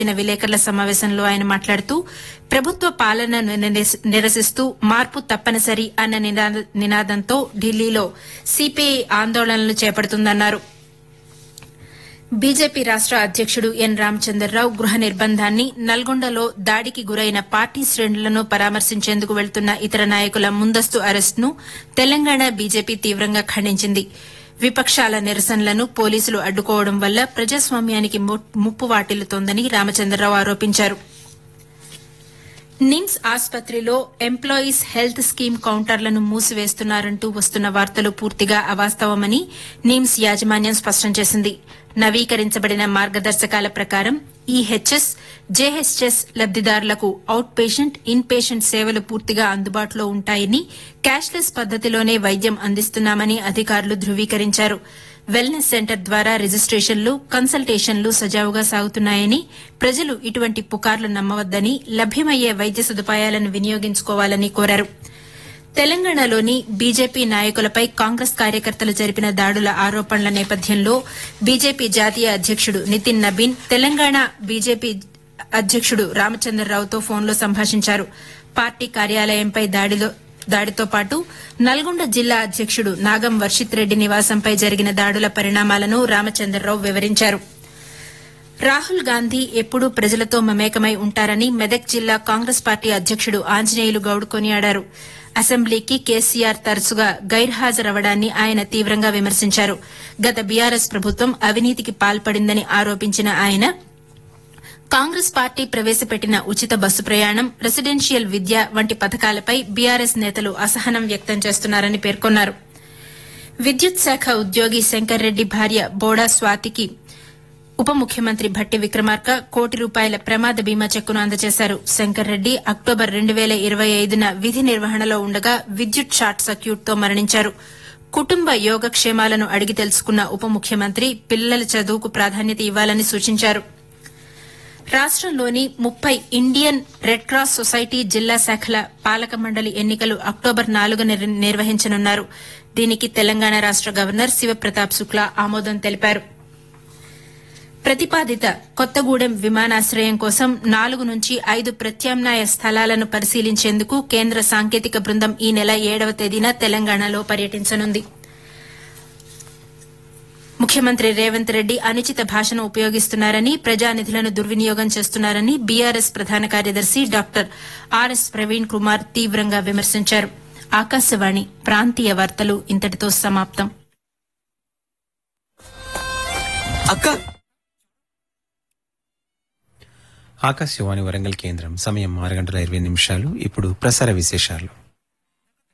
జరిగిన విలేకరుల సమావేశంలో ఆయన మాట్లాడుతూ ప్రభుత్వ పాలనను నిరసి- నిరసిస్తూ మార్పు తప్పనిసరి అన్న నినాద- నినాదంతో ఢిల్లీలో సిపిఐ ఆందోళనలు చేపడుతుందన్నారు బీజేపీ రాష్ట అధ్యకుడు ఎన్ రామచంద్రరావు గృహ నిర్బంధాన్ని నల్గొండలో దాడికి గురైన పార్టీ శ్రేణులను పరామర్శించేందుకు వెళ్తున్న ఇతర నాయకుల ముందస్తు అరెస్టును తెలంగాణ బీజేపీ తీవ్రంగా ఖండించింది విపక్షాల నిరసనలను పోలీసులు అడ్డుకోవడం వల్ల ప్రజాస్వామ్యానికి ము- ముప్పు వాటిల్లుతోందని రామచంద్రరావు ఆరోపించారు నిమ్స్ ఆసుపత్రిలో ఎంప్లాయీస్ హెల్త్ స్కీమ్ కౌంటర్లను మూసివేస్తున్నారంటూ వస్తున్న వార్తలు పూర్తిగా అవాస్తవమని నిమ్స్ యాజమాన్యం స్పష్టం చేసింది నవీకరించబడిన మార్గదర్శకాల ప్రకారం ఈహెచ్ఎస్ జేహెచ్ఎస్ లబ్దిదారులకు అవుట్ పేషెంట్ ఇన్ పేషెంట్ సేవలు పూర్తిగా అందుబాటులో ఉంటాయని క్యాష్లెస్ పద్దతిలోనే వైద్యం అందిస్తున్నామని అధికారులు ధృవీకరించారు వెల్నెస్ సెంటర్ ద్వారా రిజిస్టేషన్లు కన్సల్టేషన్లు సజావుగా సాగుతున్నాయని ప్రజలు ఇటువంటి పుకార్లు నమ్మవద్దని లభ్యమయ్యే వైద్య సదుపాయాలను వినియోగించుకోవాలని కోరారు తెలంగాణలోని బీజేపీ నాయకులపై కాంగ్రెస్ కార్యకర్తలు జరిపిన దాడుల ఆరోపణల నేపథ్యంలో బీజేపీ జాతీయ అధ్యకుడు నితిన్ నబీన్ తెలంగాణ బీజేపీ అధ్యకుడు రామచంద్రరావుతో ఫోన్లో సంభాషించారు పార్టీ కార్యాలయంపై దాడిలో దాడితో పాటు నల్గొండ జిల్లా అధ్యకుడు నాగం వర్షిత్ రెడ్డి నివాసంపై జరిగిన దాడుల పరిణామాలను రామచంద్రరావు వివరించారు రాహుల్ గాంధీ ఎప్పుడూ ప్రజలతో మమేకమై ఉంటారని మెదక్ జిల్లా కాంగ్రెస్ పార్టీ అధ్యకుడు ఆంజనేయులు గౌడ్ కొనియాడారు అసెంబ్లీకి కేసీఆర్ తరచుగా గైర్హాజరవడాన్ని ఆయన తీవ్రంగా విమర్శించారు గత బీఆర్ఎస్ ప్రభుత్వం అవినీతికి పాల్పడిందని ఆరోపించిన ఆయన కాంగ్రెస్ పార్టీ ప్రవేశపెట్టిన ఉచిత బస్సు ప్రయాణం రెసిడెన్షియల్ విద్య వంటి పథకాలపై బీఆర్ఎస్ నేతలు అసహనం వ్యక్తం చేస్తున్నారని పేర్కొన్నారు విద్యుత్ శాఖ ఉద్యోగి శంకర్ రెడ్డి భార్య బోడా స్వాతికి ఉప ముఖ్యమంత్రి భట్టి విక్రమార్క కోటి రూపాయల ప్రమాద బీమా చెక్కును అందజేశారు శంకర్ రెడ్డి అక్టోబర్ రెండు వేల ఇరవై ఐదున విధి నిర్వహణలో ఉండగా విద్యుత్ షార్ట్ సర్క్యూట్తో మరణించారు కుటుంబ యోగక్షేమాలను అడిగి తెలుసుకున్న ఉప ముఖ్యమంత్రి పిల్లల చదువుకు ప్రాధాన్యత ఇవ్వాలని సూచించారు రాష్టంలోని ముప్పై ఇండియన్ రెడ్ క్రాస్ సొసైటీ జిల్లా శాఖల పాలక మండలి ఎన్నికలు అక్టోబర్ నాలుగు నిర్వహించనున్నారు దీనికి తెలంగాణ రాష్ట గవర్నర్ శివప్రతాప్ శుక్లా ఆమోదం తెలిపారు ప్రతిపాదిత కొత్తగూడెం విమానాశ్రయం కోసం నాలుగు నుంచి ఐదు ప్రత్యామ్నాయ స్థలాలను పరిశీలించేందుకు కేంద్ర సాంకేతిక బృందం ఈ నెల ఏడవ తేదీన తెలంగాణలో పర్యటించనుంది ముఖ్యమంత్రి రేవంత్ రెడ్డి అనుచిత భాషను ఉపయోగిస్తున్నారని ప్రజానిధులను దుర్వినియోగం చేస్తున్నారని బీఆర్ఎస్ ప్రధాన కార్యదర్శి డాక్టర్ ఆర్ఎస్ ప్రవీణ్ కుమార్ తీవ్రంగా విమర్శించారు ఆకాశవాణి ప్రాంతీయ వార్తలు ఇంతటితో సమాప్తం అక్క ఆకాశవాణి వరంగల్ కేంద్రం సమయం ఆరు గంటల ఇరవై నిమిషాలు ఇప్పుడు ప్రసార విశేషాలు